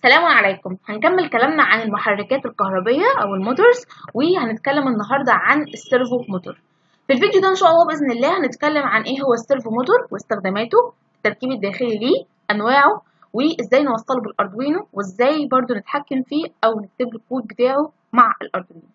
السلام عليكم هنكمل كلامنا عن المحركات الكهربية أو الموتورز وهنتكلم النهاردة عن السيرفو موتور في الفيديو ده إن شاء الله بإذن الله هنتكلم عن إيه هو السيرفو موتور واستخداماته التركيب الداخلي ليه أنواعه وإزاي نوصله بالأردوينو وإزاي برضو نتحكم فيه أو نكتب له الكود بتاعه مع الأردوينو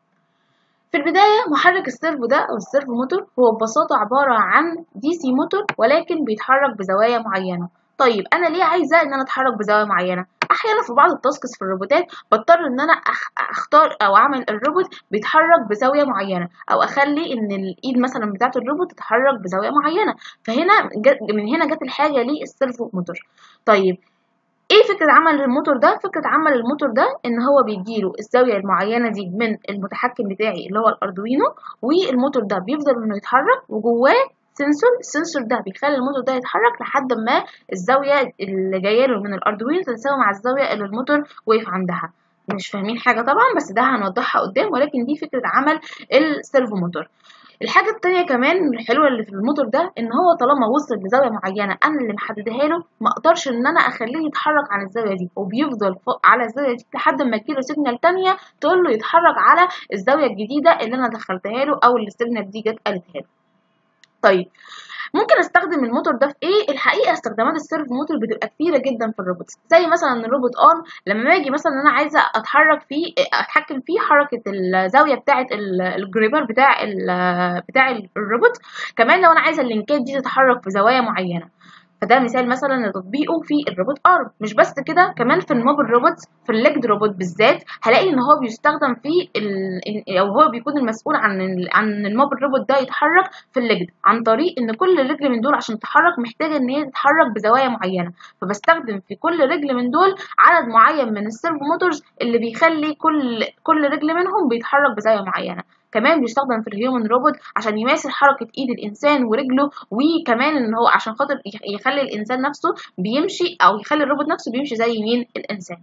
في البداية محرك السيرفو ده أو السيرفو موتور هو ببساطة عبارة عن دي سي موتور ولكن بيتحرك بزوايا معينة طيب أنا ليه عايزة إن أنا أتحرك بزاوية معينة؟ احيانا في بعض التاسكس في الروبوتات بضطر ان انا اختار او اعمل الروبوت بيتحرك بزاويه معينه او اخلي ان الايد مثلا بتاعه الروبوت تتحرك بزاويه معينه فهنا من هنا جت الحاجه للسيرفو موتور طيب ايه فكره عمل الموتور ده فكره عمل الموتور ده ان هو بيديله الزاويه المعينه دي من المتحكم بتاعي اللي هو الاردوينو والموتور ده بيفضل انه يتحرك وجواه سنسور السنسور ده بيخلي الموتور ده يتحرك لحد ما الزاوية اللي جاية له من الأردوينو تتساوي مع الزاوية اللي الموتور وقف عندها مش فاهمين حاجة طبعا بس ده هنوضحها قدام ولكن دي فكرة عمل السيرفو موتور الحاجة التانية كمان الحلوة اللي في الموتور ده ان هو طالما وصل لزاوية معينة انا اللي محددها له ما اقدرش ان انا اخليه يتحرك عن الزاوية دي وبيفضل فوق على الزاوية دي لحد ما تجيله سيجنال تانية تقول له يتحرك على الزاوية الجديدة اللي انا دخلتها له او اللي السيجنال دي جت قالتها له طيب ممكن استخدم الموتور ده في ايه الحقيقه استخدامات السيرف موتور بتبقى كتيره جدا في الروبوت زي مثلا الروبوت ارم لما باجي مثلا انا عايزه اتحرك فيه اتحكم فيه حركه الزاويه بتاعه الجريبر بتاع بتاع الروبوت كمان لو انا عايزه اللينكات دي تتحرك في زوايا معينه فده مثال مثلا لتطبيقه في الروبوت ارم مش بس كده كمان في الموبل روبوت في الليجد روبوت بالذات هلاقي ان هو بيستخدم في ال... او هو بيكون المسؤول عن ال... عن الموبل روبوت ده يتحرك في الليجد عن طريق ان كل رجل من دول عشان تتحرك محتاجه ان هي تتحرك بزوايا معينه فبستخدم في كل رجل من دول عدد معين من السيرفو موتورز اللي بيخلي كل كل رجل منهم بيتحرك بزاويه معينه كمان بيستخدم في الهيومن روبوت عشان يماثل حركة ايد الانسان ورجله وكمان ان هو عشان خاطر يخلي الانسان نفسه بيمشي او يخلي الروبوت نفسه بيمشي زي مين الانسان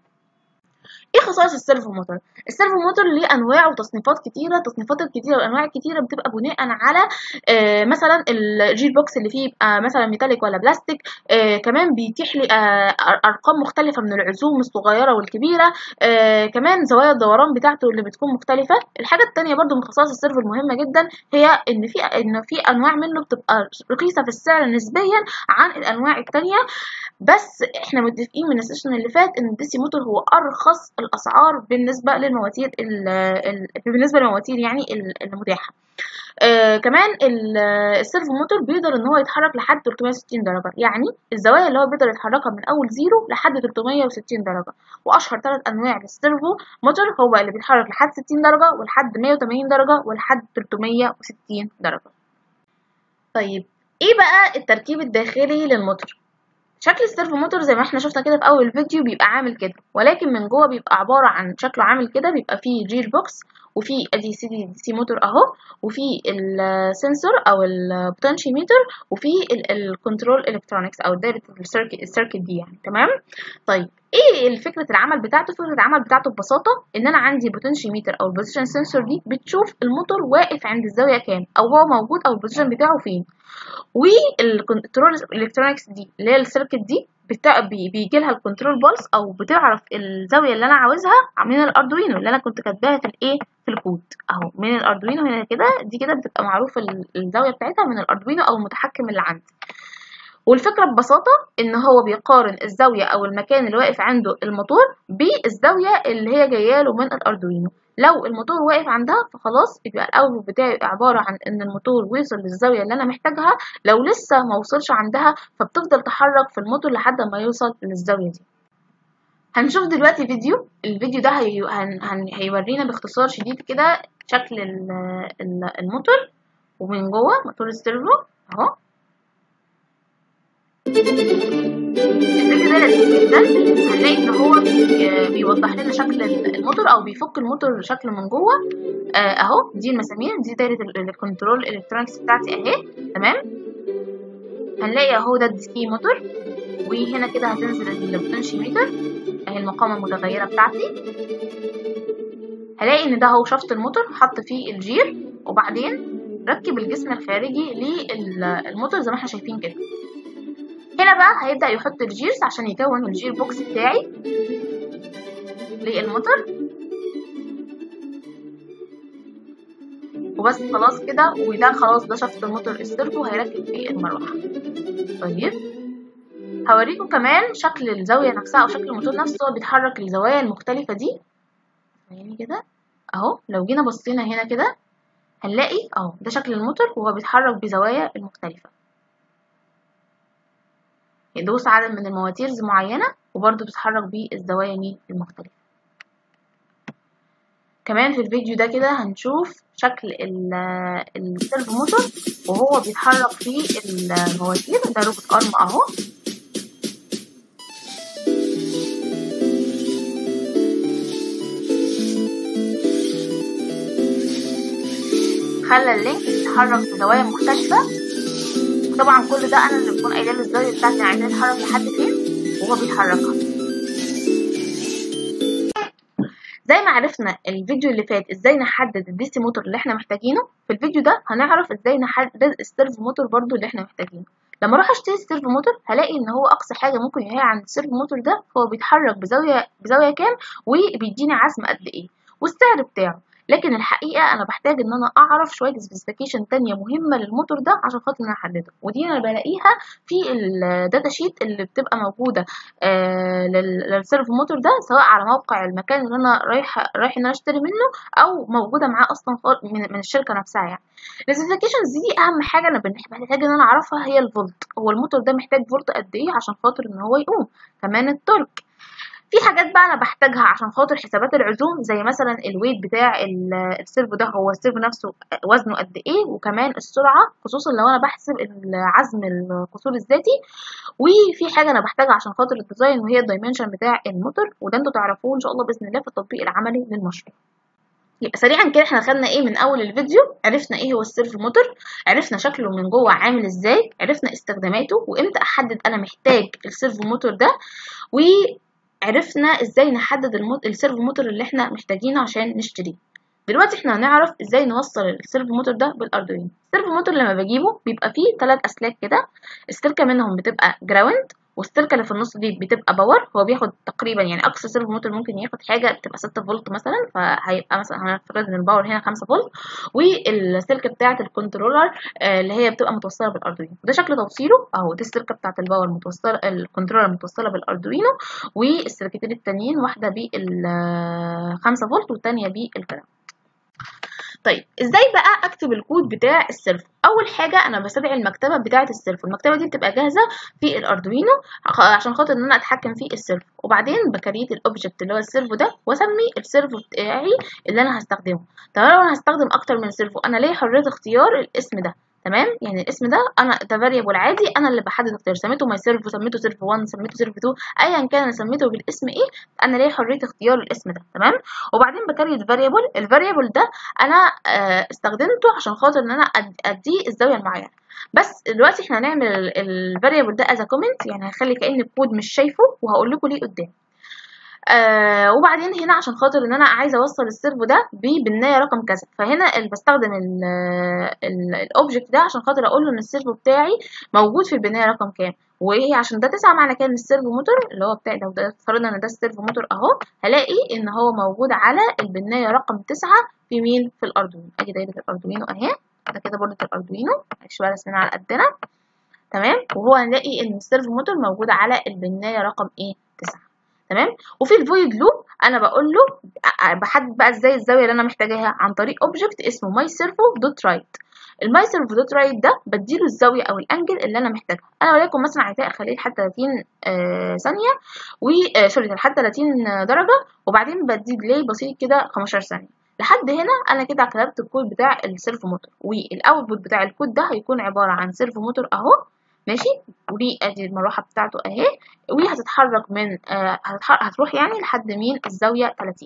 ايه خصائص السيرفو موتور السيرفو موتور ليه انواع وتصنيفات كتيره التصنيفات الكتيره والانواع الكتيره بتبقى بناء على آه مثلا الجير بوكس اللي فيه يبقى مثلا ميتاليك ولا بلاستيك آه كمان بيتيح لي آه ارقام مختلفه من العزوم الصغيره والكبيره آه كمان زوايا الدوران بتاعته اللي بتكون مختلفه الحاجه الثانيه برضو من خصائص السيرفو المهمه جدا هي ان في ان في انواع منه بتبقى رخيصه في السعر نسبيا عن الانواع الثانيه بس احنا متفقين من السيشن اللي فات ان الديسي موتور هو ارخص الاسعار بالنسبه للمواتير ال ال بالنسبه للمواتير يعني المتاحه آه كمان السيرفو موتور بيقدر ان هو يتحرك لحد 360 درجه يعني الزوايا اللي هو بيقدر يتحركها من اول زيرو لحد 360 درجه واشهر ثلاث انواع للسيرفو موتور هو اللي بيتحرك لحد 60 درجه ولحد 180 درجه ولحد 360 درجه طيب ايه بقى التركيب الداخلي للموتور شكل السيرفو موتور زي ما احنا شفنا كده في اول الفيديو بيبقى عامل كده ولكن من جوه بيبقى عباره عن شكله عامل كده بيبقى فيه جير بوكس وفي ادي سي دي سي موتور اهو وفي السنسور او البوتنشيميتر وفي الكنترول الكترونكس او دايره السيركت السيركت دي يعني تمام طيب ايه فكره العمل بتاعته فكره العمل بتاعته ببساطه ان انا عندي بوتنشيميتر او البوزيشن سنسور دي بتشوف الموتور واقف عند الزاويه كام او هو موجود او البوزيشن بتاعه فين والكنترول الكترونكس دي اللي هي السيركت دي بيجي لها الكنترول بالس او بتعرف الزاويه اللي انا عاوزها من الاردوينو اللي انا كنت كاتباها في الايه في الكود اهو من الاردوينو هنا كده دي كده بتبقى معروفه الزاويه بتاعتها من الاردوينو او المتحكم اللي عندي والفكرة ببساطة إن هو بيقارن الزاوية أو المكان اللي واقف عنده الموتور بالزاوية اللي هي جاية له من الأردوينو لو الموتور واقف عندها فخلاص يبقى الأوتبوت بتاعي عبارة عن إن الموتور وصل للزاوية اللي أنا محتاجها لو لسه ما وصلش عندها فبتفضل تحرك في الموتور لحد ما يوصل للزاوية دي هنشوف دلوقتي فيديو الفيديو ده هي... هن... هن... هيورينا باختصار شديد كده شكل ال... ال... الموتور ومن جوه موتور السيرفو اهو الفيديو ده لذيذ جدا هنلاقي ان هو بيوضح لنا شكل الموتور او بيفك الموتور شكله من جوه آه اهو دي المسامير دي دايره الكنترول الكترونكس بتاعتي اهي تمام هنلاقي اهو ده الدي سي موتور وهنا كده هتنزل البوتنشيميتر اهي المقاومه المتغيره بتاعتي هلاقي ان ده هو شفط الموتور حط فيه الجير وبعدين ركب الجسم الخارجي للموتور زي ما احنا شايفين كده هنا بقى هيبدأ يحط الجيرز عشان يكون الجير بوكس بتاعي للموتور وبس خلاص كده وده خلاص ده شفط الموتور السيرفو هيركب في المروحة طيب هوريكم كمان شكل الزاوية نفسها أو شكل الموتور نفسه هو بيتحرك الزوايا المختلفة دي يعني كده أهو لو جينا بصينا هنا كده هنلاقي أهو ده شكل الموتور وهو بيتحرك بزوايا المختلفة يدوس عدد من المواتيرز معينة وبرضه بيتحرك بالزوايا مين المختلفة كمان في الفيديو ده كده هنشوف شكل السيرفو موتور وهو بيتحرك في المواتير ده روبوت ارم اهو خلى اللينك يتحرك بزوايا مختلفة طبعا كل ده انا اللي بكون قايله له الزاويه بتاعتي انا عايزاه يتحرك لحد فين وهو بيتحركها زي ما عرفنا الفيديو اللي فات ازاي نحدد الدي سي موتور اللي احنا محتاجينه في الفيديو ده هنعرف ازاي نحدد السيرفو موتور برضو اللي احنا محتاجينه لما اروح اشتري السيرفو موتور هلاقي ان هو اقصى حاجه ممكن يلاقيها عند السيرفو موتور ده هو بيتحرك بزاويه بزاويه كام وبيديني عزم قد ايه والسعر بتاعه لكن الحقيقه انا بحتاج ان انا اعرف شويه سبيسيفيكيشن تانية مهمه للموتور ده عشان خاطر ان انا احدده ودي انا بلاقيها في الداتا شيت اللي بتبقى موجوده آه للسيرفو موتور ده سواء على موقع المكان اللي انا رايح رايح ان انا اشتري منه او موجوده معاه اصلا من, من الشركه نفسها يعني السبيسيفيكيشنز دي اهم حاجه انا محتاج ان انا اعرفها هي الفولت هو الموتور ده محتاج فولت قد ايه عشان خاطر ان هو يقوم كمان التورك في حاجات بقى انا بحتاجها عشان خاطر حسابات العزوم زي مثلا الويت بتاع السيرفو ده هو السيرفو نفسه وزنه قد ايه وكمان السرعه خصوصا لو انا بحسب عزم القصور الذاتي وفي حاجه انا بحتاجها عشان خاطر الديزاين وهي الدايمنشن بتاع الموتور وده انتوا تعرفوه ان شاء الله باذن الله في التطبيق العملي للمشروع يبقى سريعا كده احنا خدنا ايه من اول الفيديو عرفنا ايه هو السيرفو موتور عرفنا شكله من جوه عامل ازاي عرفنا استخداماته وامتى احدد انا محتاج السيرفو موتور ده و عرفنا ازاي نحدد الموت... السيرفو موتور اللي احنا محتاجينه عشان نشتريه دلوقتي احنا هنعرف ازاي نوصل السيرفو موتور ده بالاردوينو السيرفو موتور لما بجيبه بيبقى فيه ثلاث اسلاك كده السلكه منهم بتبقى جراوند والسلكه اللي في النص دي بتبقى باور هو بياخد تقريبا يعني اقصى سيرفو موتور ممكن ياخد حاجه بتبقى 6 فولت مثلا فهيبقى مثلا هنفترض ان الباور هنا 5 فولت والسلكه بتاعه الكنترولر اللي هي بتبقى متوصله بالاردوينو ده شكل توصيله اهو دي السلكه بتاعه الباور متوصله الكنترولر متوصله بالاردوينو والسلكتين التانيين واحده بال 5 فولت والثانيه بالجراوند طيب ازاي بقى اكتب الكود بتاع السيرفو اول حاجه انا بستدعي المكتبه بتاعه السيرفو المكتبه دي بتبقى جاهزه في الاردوينو عشان خاطر ان انا اتحكم في السيرفو وبعدين بكريت الاوبجكت اللي هو السيرفو ده واسمي السيرفو بتاعي اللي انا هستخدمه طب لو انا هستخدم اكتر من سيرفو انا ليه حريه اختيار الاسم ده تمام يعني الاسم ده انا ده فاريبل عادي انا اللي بحدد اختيار سميته ماي سيرفو سميته سيرفو 1 سميته سيرفو 2 ايا كان انا سميته بالاسم ايه انا ليا حريه اختيار الاسم ده تمام وبعدين بكريت فاريبل الفاريبل ده انا آه استخدمته عشان خاطر ان انا اديه الزاويه المعينه بس دلوقتي احنا هنعمل الفاريبل ده از كومنت يعني هخلي كأن الكود مش شايفه وهقول لكم ليه قدام آه وبعدين هنا عشان خاطر ان انا عايزه اوصل السيرفو ده ببنايه رقم كذا فهنا اللي بستخدم الاوبجكت ده عشان خاطر اقول له ان السيرفو بتاعي موجود في البنايه رقم كام وايه عشان ده تسعة معنى كده ان السيرفو موتور اللي هو بتاعي لو ده فرضنا ان ده السيرفو موتور اهو هلاقي ان هو موجود على البنايه رقم تسعة في مين في الاردوينو ادي دايره الاردوينو اهي ده كده بوردة الاردوينو شويه رسمنا على قدنا تمام وهو هنلاقي ان السيرفو موتور موجود على البنايه رقم ايه تسعة تمام وفي الفويد لوب انا بقول له بحدد بقى ازاي الزاويه اللي انا محتاجاها عن طريق اوبجكت اسمه ماي سيرفو دوت رايت الماي سيرفو دوت رايت ده بديله الزاويه او الانجل اللي انا محتاجها انا وليكن مثلا عايزاه اخليه لحد 30 آه ثانيه و آه سوري لحد 30 درجه وبعدين بدي ديلي بسيط كده 15 ثانيه لحد هنا انا كده كتبت الكود بتاع السيرفو موتور والاوتبوت بتاع الكود ده هيكون عباره عن سيرفو موتور اهو ماشي ودي ادي المروحه بتاعته اهي وهتتحرك من آه هتروح يعني لحد مين الزاويه 30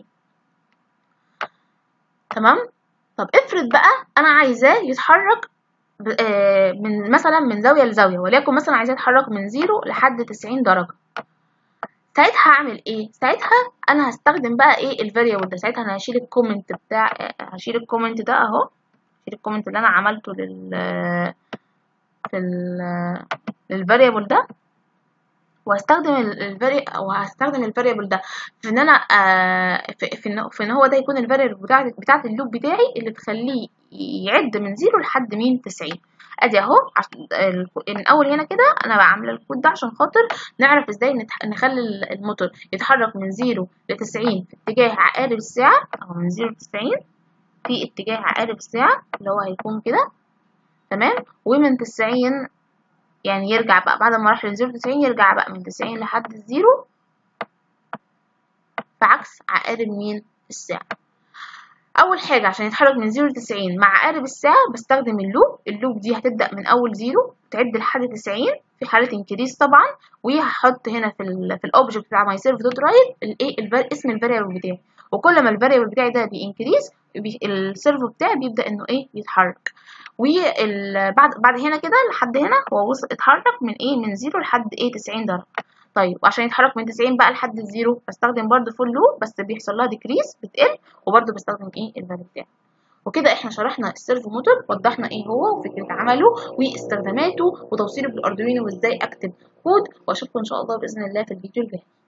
تمام طب افرض بقى انا عايزاه يتحرك آه من مثلا من زاويه لزاويه وليكن مثلا عايزاه يتحرك من 0 لحد 90 درجه ساعتها هعمل ايه ساعتها انا هستخدم بقى ايه الفاريبل ده ساعتها انا هشيل الكومنت بتاع هشيل الكومنت ده اهو هشيل الكومنت اللي انا عملته لل في ال للفاريبل ده وهستخدم الفاري وهستخدم الفاريبل ده في ان انا آه في, في, إن, في ان هو ده يكون الفاريبل بتاعت بتاعت اللوب بتاعي اللي تخليه يعد من زيرو لحد مين 90 ادي اهو من اول هنا كده انا بعمل الكود ده عشان خاطر نعرف ازاي نخلي الموتور يتحرك من زيرو ل 90 في اتجاه عقارب الساعه او من زيرو ل 90 في اتجاه عقارب الساعه اللي هو هيكون كده تمام ومن 90 يعني يرجع بقى بعد ما راح للزيرو تسعين يرجع بقى من تسعين لحد الزيرو بعكس عقارب مين الساعة أول حاجة عشان يتحرك من زيرو لتسعين مع عقارب الساعة بستخدم اللوب اللوب دي هتبدأ من أول زيرو تعد لحد تسعين في حالة انكريس طبعا وهحط هنا في ال في الأوبجكت بتاع ماي سيرف دوت رايت الايه اسم الفاريبل بتاعي وكل ما الفاريبل بتاعي ده بينكريس بي السيرف بتاعي بيبدأ إنه إيه يتحرك وبعد بعد هنا كده لحد هنا هو وصل اتحرك من ايه من زيرو لحد ايه 90 درجه طيب وعشان يتحرك من 90 بقى لحد الزيرو بستخدم برضو فول لوب بس بيحصل لها ديكريس بتقل وبرضو بستخدم ايه الفاليو بتاعي وكده احنا شرحنا السيرفو موتور وضحنا ايه هو وفكره عمله واستخداماته وتوصيله بالاردوينو وازاي اكتب كود واشوفكم ان شاء الله باذن الله في الفيديو الجاي